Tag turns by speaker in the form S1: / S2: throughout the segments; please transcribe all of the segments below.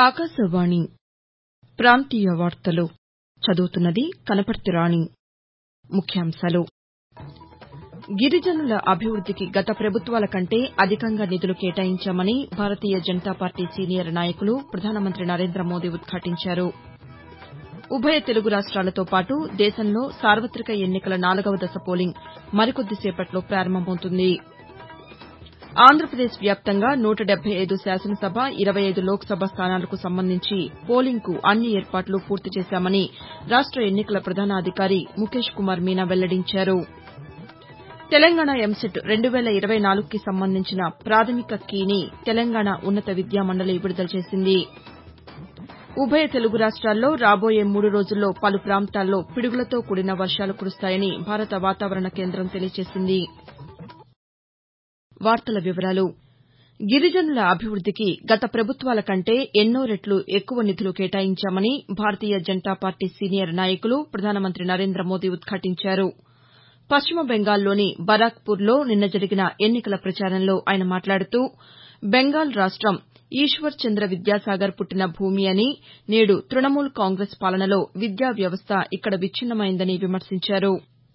S1: ఆకాశవాణి ప్రాంతీయ వార్తలు చదువుతున్నది కనపర్తి రాణి ముఖ్యాంశాలు గిరిజనుల అభివృద్దికి గత ప్రభుత్వాల కంటే అధికంగా నిధులు కేటాయించామని భారతీయ జనతా పార్టీ సీనియర్ నాయకులు ప్రధానమంత్రి నరేంద్ర మోదీ ఉద్ఘాటించారు ఉభయ తెలుగు రాష్ట్రాలతో పాటు దేశంలో సార్వతిక ఎన్నికల నాలుగవ దశ పోలింగ్ మరికొద్ది సేపట్లో ప్రారంభమవుతుంది ఆంధ్రప్రదేశ్ వ్యాప్తంగా నూట డెబ్బై ఐదు శాసనసభ ఇరవై ఐదు లోక్సభ స్థానాలకు సంబంధించి పోలింగ్కు అన్ని ఏర్పాట్లు పూర్తి చేశామని రాష్ట ఎన్నికల ప్రధానాధికారి ముఖేష్ కుమార్ మీనా వెల్లడించారు తెలంగాణ ఎంసెట్ రెండు వేల ఇరవై నాలుగుకి సంబంధించిన ప్రాథమిక కీని తెలంగాణ ఉన్నత విద్యామండలి విడుదల చేసింది ఉభయ తెలుగు రాష్ట్రాల్లో రాబోయే మూడు రోజుల్లో పలు ప్రాంతాల్లో పిడుగులతో కూడిన వర్షాలు కురుస్తాయని భారత వాతావరణ కేంద్రం తెలియజేసింది గిరిజనుల అభివృద్దికి గత ప్రభుత్వాల కంటే ఎన్నో రెట్లు ఎక్కువ నిధులు కేటాయించామని భారతీయ జనతా పార్టీ సీనియర్ నాయకులు ప్రధానమంత్రి నరేంద్ర మోదీ ఉద్ఘాటించారు పశ్చిమ బెంగాల్లోని బరాక్పూర్లో నిన్న జరిగిన ఎన్నికల ప్రచారంలో ఆయన మాట్లాడుతూ బెంగాల్ రాష్టం ఈశ్వర్ చంద్ర విద్యాసాగర్ పుట్టిన భూమి అని నేడు తృణమూల్ కాంగ్రెస్ పాలనలో విద్యా వ్యవస్థ ఇక్కడ విచ్ఛిన్నమైందని విమర్శించారు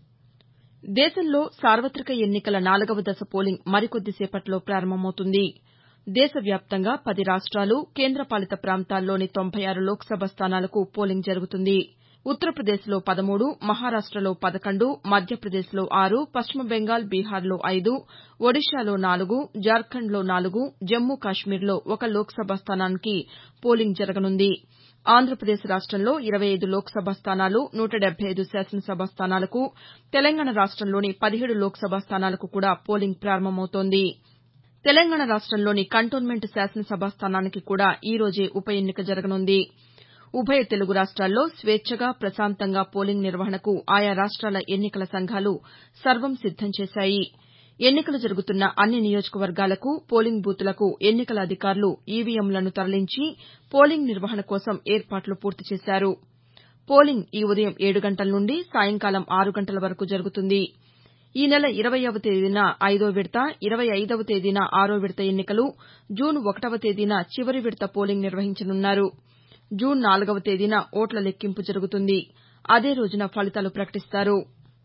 S1: దేశంలో సార్వతిక ఎన్నికల నాలుగవ దశ పోలింగ్ మరికొద్ది సేపట్లో ప్రారంభమవుతుంది దేశవ్యాప్తంగా పది రాష్ట్రాలు కేంద్రపాలిత ప్రాంతాల్లోని తొంభై ఆరు లోక్సభ స్థానాలకు పోలింగ్ జరుగుతుంది ఉత్తరప్రదేశ్లో పదమూడు మహారాష్టలో పదకొండు మధ్యప్రదేశ్లో ఆరు పశ్చిమ బెంగాల్ బీహార్లో ఐదు ఒడిషాలో నాలుగు జార్ఖండ్లో నాలుగు జమ్మూ కాశ్మీర్లో ఒక లోక్సభ స్థానానికి పోలింగ్ జరగనుంది ఆంధ్రప్రదేశ్ రాష్టంలో ఇరవై ఐదు లోక్సభ స్థానాలు నూట డెబ్బై ఐదు శాసనసభ స్థానాలకు తెలంగాణ రాష్టంలోని పదిహేడు లోక్సభ స్థానాలకు కూడా పోలింగ్ ప్రారంభమవుతోంది తెలంగాణ రాష్టంలోని కంటోన్మెంట్ శాసనసభ స్థానానికి కూడా ఈ రోజే ఉప ఎన్నిక జరగనుంది ఉభయ తెలుగు రాష్ట్రాల్లో స్వేచ్చగా ప్రశాంతంగా పోలింగ్ నిర్వహణకు ఆయా రాష్ట్రాల ఎన్నికల సంఘాలు సర్వం సిద్దం చేశాయి ఎన్నికలు జరుగుతున్న అన్ని నియోజకవర్గాలకు పోలింగ్ బూత్లకు ఎన్నికల అధికారులు ఈవీఎంలను తరలించి పోలింగ్ నిర్వహణ కోసం ఏర్పాట్లు పూర్తి చేశారు పోలింగ్ ఈ ఉదయం ఏడు గంటల నుండి సాయంకాలం ఆరు గంటల వరకు జరుగుతుంది ఈ నెల ఇరవైవ తేదీన ఐదో విడత ఇరవై ఐదవ తేదీన ఆరో విడత ఎన్నికలు జూన్ ఒకటవ తేదీన చివరి విడత పోలింగ్ నిర్వహించనున్నారు జూన్ నాలుగవ తేదీన ఓట్ల లెక్కింపు జరుగుతుంది అదే రోజున ఫలితాలు ప్రకటిస్తారు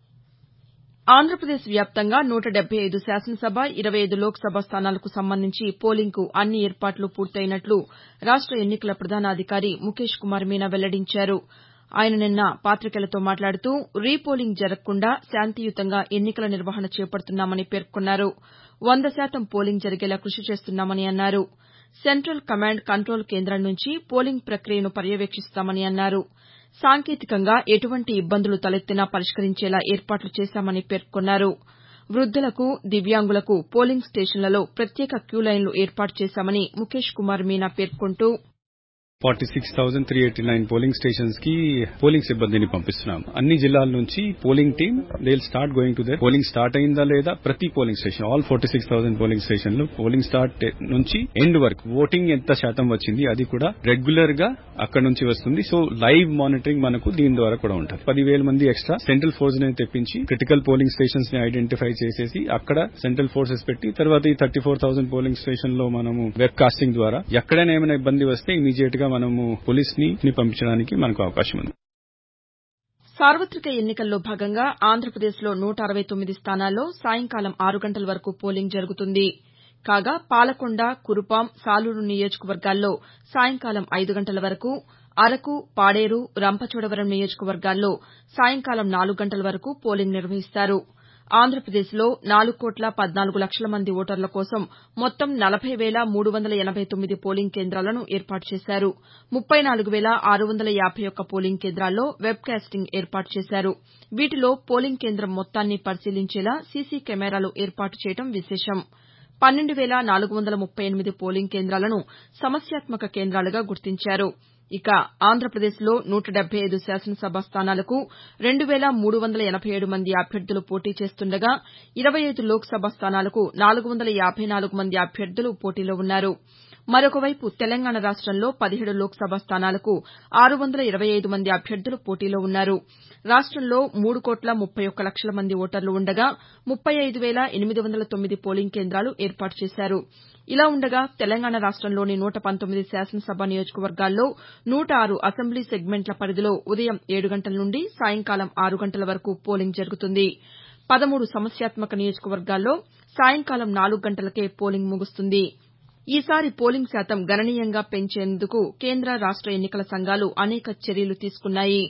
S1: ఆంధ్రప్రదేశ్ వ్యాప్తంగా నూట డెబ్బై ఐదు శాసనసభ ఇరవై ఐదు లోక్సభ స్థానాలకు సంబంధించి పోలింగ్కు అన్ని ఏర్పాట్లు పూర్తయినట్లు రాష్ట ఎన్నికల ప్రధానాధికారి ముఖేష్ కుమార్ మీనా వెల్లడించారు ఆయన నిన్న పాతికేయులతో మాట్లాడుతూ రీపోలింగ్ జరగకుండా శాంతియుతంగా ఎన్నికల నిర్వహణ చేపడుతున్నామని పేర్కొన్నారు వంద శాతం పోలింగ్ జరిగేలా కృషి చేస్తున్నామని అన్నారు సెంట్రల్ కమాండ్ కంట్రోల్ కేంద్రం నుంచి పోలింగ్ ప్రక్రియను పర్యవేక్షిస్తామని అన్నారు సాంకేతికంగా ఎటువంటి ఇబ్బందులు తలెత్తినా పరిష్కరించేలా ఏర్పాట్లు చేశామని పేర్కొన్నారు వృద్దులకు దివ్యాంగులకు పోలింగ్ స్టేషన్లలో ప్రత్యేక క్యూలైన్లు ఏర్పాటు చేశామని ముఖేష్ కుమార్ మీనా పేర్కొంటూ
S2: forty six thousand three eighty nine polling stations కి పోలింగ్ సిబ్బందిని పంపిస్తున్నాం అన్ని జిల్లాల నుంచి polling team they start going to there polling start అయిందా లేదా ప్రతి polling station all forty six thousand polling station లో పోలింగ్ స్టార్ట్ నుంచి ఎండ్ వరకు ఓటింగ్ ఎంత శాతం వచ్చింది అది కూడా రెగ్యులర్ గా అక్కడ నుంచి వస్తుంది సో లైవ్ మానిటరింగ్ మనకు దీని ద్వారా కూడా ఉంటుంది పదివేల మంది ఎక్స్ట్రా సెంట్రల్ ఫోర్స్ ని తెప్పించి క్రిటికల్ పోలింగ్ స్టేషన్స్ ని ఐడెంటిఫై చేసేసి అక్కడ సెంట్రల్ ఫోర్సెస్ పెట్టి తర్వాత ఈ thirty four thousand polling station లో మనము వెబ్ కాస్టింగ్ ద్వారా ఎక్కడైనా ఏమైనా ఇబ్బంది వస్తే ఇమీడియట్ గా మనము పోలీస్ ని పంపించడానికి మనకు అవకాశం ఉంది
S1: సార్వతిక ఎన్నికల్లో భాగంగా ఆంధ్రప్రదేశ్లో నూట అరవై తొమ్మిది స్థానాల్లో సాయంకాలం ఆరు గంటల వరకు పోలింగ్ జరుగుతుంది కాగా పాలకొండ కురుపాం సాలూరు నియోజకవర్గాల్లో సాయంకాలం ఐదు గంటల వరకు అరకు పాడేరు రంపచోడవరం నియోజకవర్గాల్లో సాయంకాలం నాలుగు గంటల వరకు పోలింగ్ నిర్వహిస్తారు ఆంధ్రప్రదేశ్లో నాలుగు కోట్ల పద్నాలుగు లక్షల మంది ఓటర్ల కోసం మొత్తం నలభై వేల మూడు వందల ఎనబై తొమ్మిది పోలింగ్ కేంద్రాలను ఏర్పాటు చేశారు ముప్పై నాలుగు వేల ఆరు వందల యాబై ఒక్క పోలింగ్ కేంద్రాల్లో వెబ్ కాస్టింగ్ ఏర్పాటు చేశారు వీటిలో పోలింగ్ కేంద్రం మొత్తాన్ని పరిశీలించేలా సీసీ కెమెరాలు ఏర్పాటు చేయడం విశేషం పన్నెండు వేల నాలుగు వందల ముప్పై ఎనిమిది పోలింగ్ కేంద్రాలను సమస్యాత్మక కేంద్రాలుగా గుర్తించారు ఇక ఆంధ్రప్రదేశ్లో నూట డెబ్బై ఐదు శాసనసభ స్థానాలకు రెండు వేల మూడు వందల ఎనబై ఏడు మంది అభ్యర్థులు పోటీ చేస్తుండగా ఇరవై ఐదు లోక్సభ స్థానాలకు నాలుగు వందల యాబై నాలుగు మంది అభ్యర్థులు పోటీలో ఉన్నారు మరొకవైపు తెలంగాణ రాష్టంలో పదిహేడు లోక్సభ స్థానాలకు ఆరు వందల ఇరవై ఐదు మంది అభ్యర్థులు పోటీలో ఉన్నారు రాష్టంలో మూడు కోట్ల ముప్పై ఒక్క లక్షల మంది ఓటర్లు ఉండగా ముప్పై ఐదు వేల ఎనిమిది వందల తొమ్మిది పోలింగ్ కేంద్రాలు ఏర్పాటు చేశారు ఇలా ఉండగా తెలంగాణ రాష్టంలోని నూట పంతొమ్మిది శాసనసభ నియోజకవర్గాల్లో నూట ఆరు అసెంబ్లీ సెగ్మెంట్ల పరిధిలో ఉదయం ఏడు గంటల నుండి సాయంకాలం ఆరు గంటల వరకు పోలింగ్ జరుగుతుంది పదమూడు సమస్యాత్మక నియోజకవర్గాల్లో సాయంకాలం నాలుగు గంటలకే పోలింగ్ ముగుస్తుంది ఈసారి పోలింగ్ శాతం గణనీయంగా పెంచేందుకు కేంద్ర రాష్ట ఎన్నికల సంఘాలు అనేక చర్యలు తీసుకున్నాయి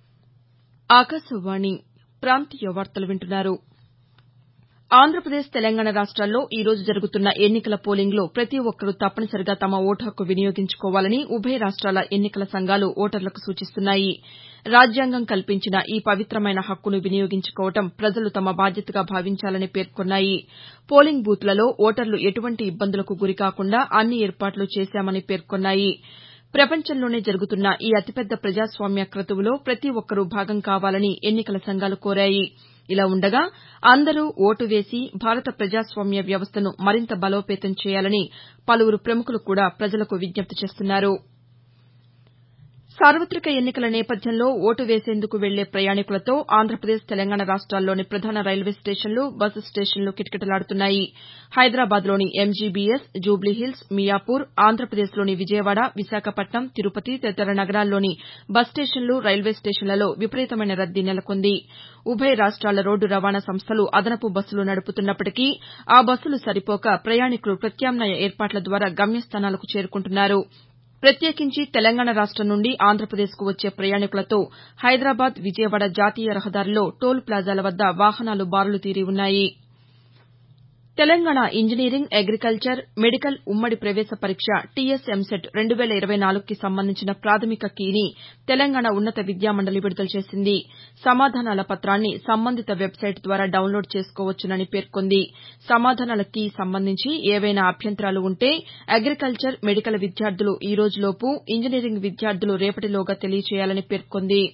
S1: ఆంధ్రప్రదేశ్ తెలంగాణ రాష్ట్రాల్లో ఈ రోజు జరుగుతున్న ఎన్నికల పోలింగ్లో ప్రతి ఒక్కరూ తప్పనిసరిగా తమ ఓటు హక్కు వినియోగించుకోవాలని ఉభయ రాష్ట్రాల ఎన్నికల సంఘాలు ఓటర్లకు సూచిస్తున్నాయి రాజ్యాంగం కల్పించిన ఈ పవిత్రమైన హక్కును వినియోగించుకోవడం ప్రజలు తమ బాధ్యతగా భావించాలని పేర్కొన్నాయి పోలింగ్ బూత్లలో ఓటర్లు ఎటువంటి ఇబ్బందులకు గురికాకుండా అన్ని ఏర్పాట్లు చేశామని పేర్కొన్నాయి ప్రపంచంలోనే జరుగుతున్న ఈ అతిపెద్ద ప్రజాస్వామ్య క్రతువులో ప్రతి ఒక్కరూ భాగం కావాలని ఎన్నికల సంఘాలు కోరాయి ఇలా ఉండగా అందరూ ఓటు వేసి భారత ప్రజాస్వామ్య వ్యవస్థను మరింత బలోపేతం చేయాలని పలువురు ప్రముఖులు కూడా ప్రజలకు విజ్ఞప్తి చేస్తున్నారు సార్వతిక ఎన్నికల నేపథ్యంలో ఓటు వేసేందుకు వెళ్లే ప్రయాణికులతో ఆంధ్రప్రదేశ్ తెలంగాణ రాష్ట్రాల్లోని ప్రధాన రైల్వే స్టేషన్లు బస్సు స్టేషన్లు కిటకిటలాడుతున్నాయి హైదరాబాద్లోని ఎంజీబీఎస్ జూబ్లీహిల్స్ మియాపూర్ ఆంధ్రప్రదేశ్లోని విజయవాడ విశాఖపట్నం తిరుపతి తదితర నగరాల్లోని బస్ స్టేషన్లు రైల్వే స్టేషన్లలో విపరీతమైన రద్దీ నెలకొంది ఉభయ రాష్ట్రాల రోడ్డు రవాణా సంస్థలు అదనపు బస్సులు నడుపుతున్నప్పటికీ ఆ బస్సులు సరిపోక ప్రయాణికులు ప్రత్యామ్నాయ ఏర్పాట్ల ద్వారా గమ్యస్థానాలకు చేరుకుంటున్నారు ప్రత్యేకించి తెలంగాణ రాష్టం నుండి ఆంధ్రప్రదేశ్కు వచ్చే ప్రయాణికులతో హైదరాబాద్ విజయవాడ జాతీయ రహదారిలో టోల్ ప్లాజాల వద్ద వాహనాలు బారులు తీరి ఉన్నాయి తెలంగాణ ఇంజనీరింగ్ అగ్రికల్చర్ మెడికల్ ఉమ్మడి ప్రవేశ పరీక్ష టీఎస్ ఎంసెట్ రెండు వేల ఇరవై నాలుగుకి సంబంధించిన ప్రాథమిక కీని తెలంగాణ ఉన్నత విద్యామండలి విడుదల చేసింది సమాధానాల పత్రాన్ని సంబంధిత వెబ్సైట్ ద్వారా డౌన్లోడ్ చేసుకోవచ్చునని పేర్కొంది సమాధానాల కీ సంబంధించి ఏవైనా అభ్యంతరాలు ఉంటే అగ్రికల్చర్ మెడికల్ విద్యార్థులు ఈ రోజులోపు ఇంజనీరింగ్ విద్యార్థులు రేపటిలోగా తెలియజేయాలని పేర్కొంది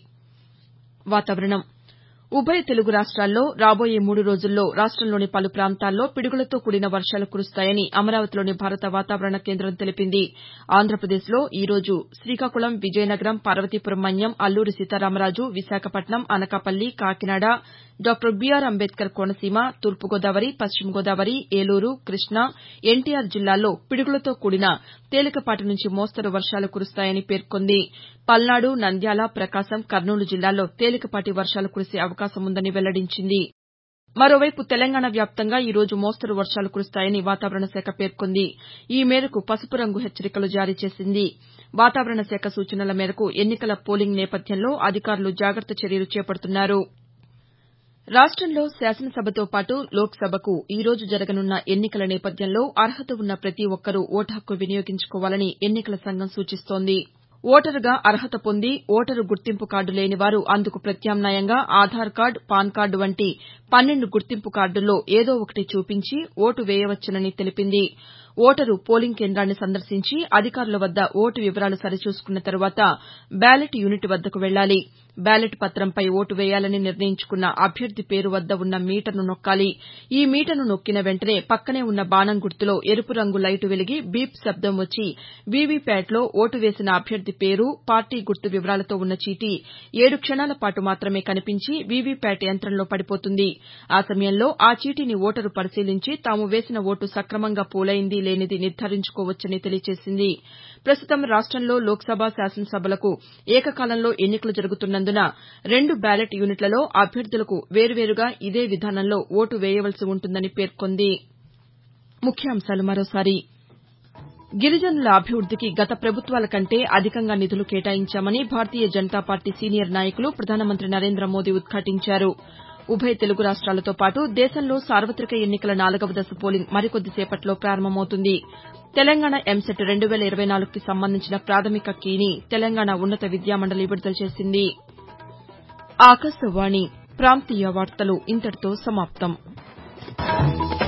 S1: ఉభయ తెలుగు రాష్ట్రాల్లో రాబోయే మూడు రోజుల్లో రాష్టంలోని పలు ప్రాంతాల్లో పిడుగులతో కూడిన వర్షాలు కురుస్తాయని అమరావతిలోని భారత వాతావరణ కేంద్రం తెలిపింది ఆంధ్రప్రదేశ్లో ఈ రోజు శ్రీకాకుళం విజయనగరం పార్వతీపురం మన్యం అల్లూరి సీతారామరాజు విశాఖపట్నం అనకాపల్లి కాకినాడ డాక్టర్ బీఆర్ అంబేద్కర్ కోనసీమ తూర్పుగోదావరి పశ్చిమ గోదావరి ఏలూరు కృష్ణా ఎన్టీఆర్ జిల్లాల్లో పిడుగులతో కూడిన తేలికపాటి నుంచి మోస్తరు వర్షాలు కురుస్తాయని పేర్కొంది పల్నాడు నంద్యాల ప్రకాశం కర్నూలు జిల్లాల్లో తేలికపాటి వర్షాలు కురిసే అవకాశం ఉందని వెల్లడించింది మరోవైపు తెలంగాణ వ్యాప్తంగా ఈ రోజు మోస్తరు వర్షాలు కురుస్తాయని వాతావరణ శాఖ పేర్కొంది ఈ మేరకు పసుపు రంగు హెచ్చరికలు జారీ చేసింది వాతావరణ శాఖ సూచనల మేరకు ఎన్నికల పోలింగ్ నేపథ్యంలో అధికారులు జాగ్రత్త చర్యలు చేపడుతున్నారు రాష్టంలో శాసనసభతో పాటు లోక్సభకు ఈ రోజు జరగనున్న ఎన్నికల నేపథ్యంలో అర్హత ఉన్న ప్రతి ఒక్కరూ ఓటు హక్కు వినియోగించుకోవాలని ఎన్నికల సంఘం సూచిస్తోంది ఓటరుగా అర్హత పొంది ఓటరు గుర్తింపు కార్డు లేనివారు అందుకు ప్రత్యామ్నాయంగా ఆధార్ కార్డు పాన్ కార్డు వంటి పన్నెండు గుర్తింపు కార్డుల్లో ఏదో ఒకటి చూపించి ఓటు వేయవచ్చునని తెలిపింది ఓటరు పోలింగ్ కేంద్రాన్ని సందర్శించి అధికారుల వద్ద ఓటు వివరాలు సరిచూసుకున్న తరువాత బ్యాలెట్ యూనిట్ వద్దకు వెళ్లాలి బ్యాలెట్ పత్రంపై ఓటు వేయాలని నిర్ణయించుకున్న అభ్యర్థి పేరు వద్ద ఉన్న మీటర్ను నొక్కాలి ఈ మీటర్ను నొక్కిన వెంటనే పక్కనే ఉన్న బాణం గుర్తులో ఎరుపు రంగు లైటు వెలిగి బీప్ శబ్దం వచ్చి వీవీప్యాట్లో ఓటు వేసిన అభ్యర్థి పేరు పార్టీ గుర్తు వివరాలతో ఉన్న చీటీ ఏడు క్షణాల పాటు మాత్రమే కనిపించి వీవీప్యాట్ యంత్రంలో పడిపోతుంది ఆ సమయంలో ఆ చీటీని ఓటరు పరిశీలించి తాము వేసిన ఓటు సక్రమంగా పోలైంది లేనిది నిర్ధారించుకోవచ్చని తెలియజేసింది ప్రస్తుతం రాష్టంలో లోక్సభ శాసనసభలకు ఏకకాలంలో ఎన్నికలు జరుగుతున్నందున రెండు బ్యాలెట్ యూనిట్లలో అభ్యర్థులకు వేర్వేరుగా ఇదే విధానంలో ఓటు వేయవలసి ఉంటుందని పేర్కొంది గిరిజనుల అభివృద్దికి గత ప్రభుత్వాల కంటే అధికంగా నిధులు కేటాయించామని భారతీయ జనతా పార్టీ సీనియర్ నాయకులు ప్రధానమంత్రి నరేంద్ర మోదీ ఉద్ఘాటించారు ఉభయ తెలుగు రాష్ట్రాలతో పాటు దేశంలో సార్వతిక ఎన్నికల నాలుగవ దశ పోలింగ్ మరికొద్ది సేపట్లో ప్రారంభమవుతుంది తెలంగాణ ఎంసెట్ రెండు వేల ఇరవై నాలుగుకి సంబంధించిన ప్రాథమిక కీని తెలంగాణ ఉన్నత విద్యామండలి విడుదల చేసింది ఆకాశవాణి ప్రాంతీయ వార్తలు ఇంతటితో సమాప్తం